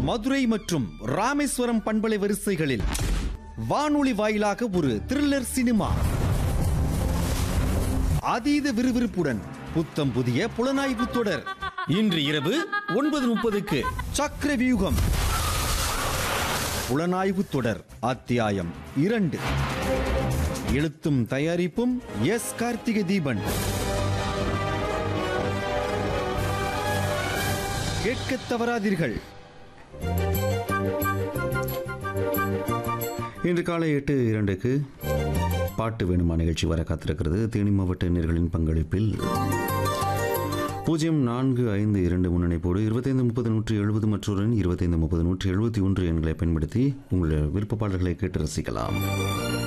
மதுரை மற்றும் ராமேஸ்வரம் பண்பலை வரிசைகளில் வானொலி வாயிலாக ஒரு த்ரில்லர் சினிமா அதீத விறுவிறுப்புடன் புத்தம் புதிய புலனாய்வு தொடர் இன்று இரவு ஒன்பது முப்பதுக்கு சக்கர வியூகம் புலனாய்வு தொடர் அத்தியாயம் இரண்டு எழுத்தும் தயாரிப்பும் எஸ் கார்த்திகை தீபன் கேட்கத் தவறாதீர்கள் இன்று காலை எட்டு இரண்டுக்கு பாட்டு வேணுமா நிகழ்ச்சி வர காத்திருக்கிறது தேனி மாவட்ட நேர்களின் பங்களிப்பில் பூஜ்ஜியம் நான்கு ஐந்து இரண்டு முன்னணிப்போடு இருபத்தைந்து முப்பது நூற்றி எழுபது மற்றொரு இருபத்தைந்து முப்பது நூற்றி எழுபத்தி ஒன்று எண்களை பயன்படுத்தி உங்கள் விருப்ப பாடல்களை கேட்டு ரசிக்கலாம்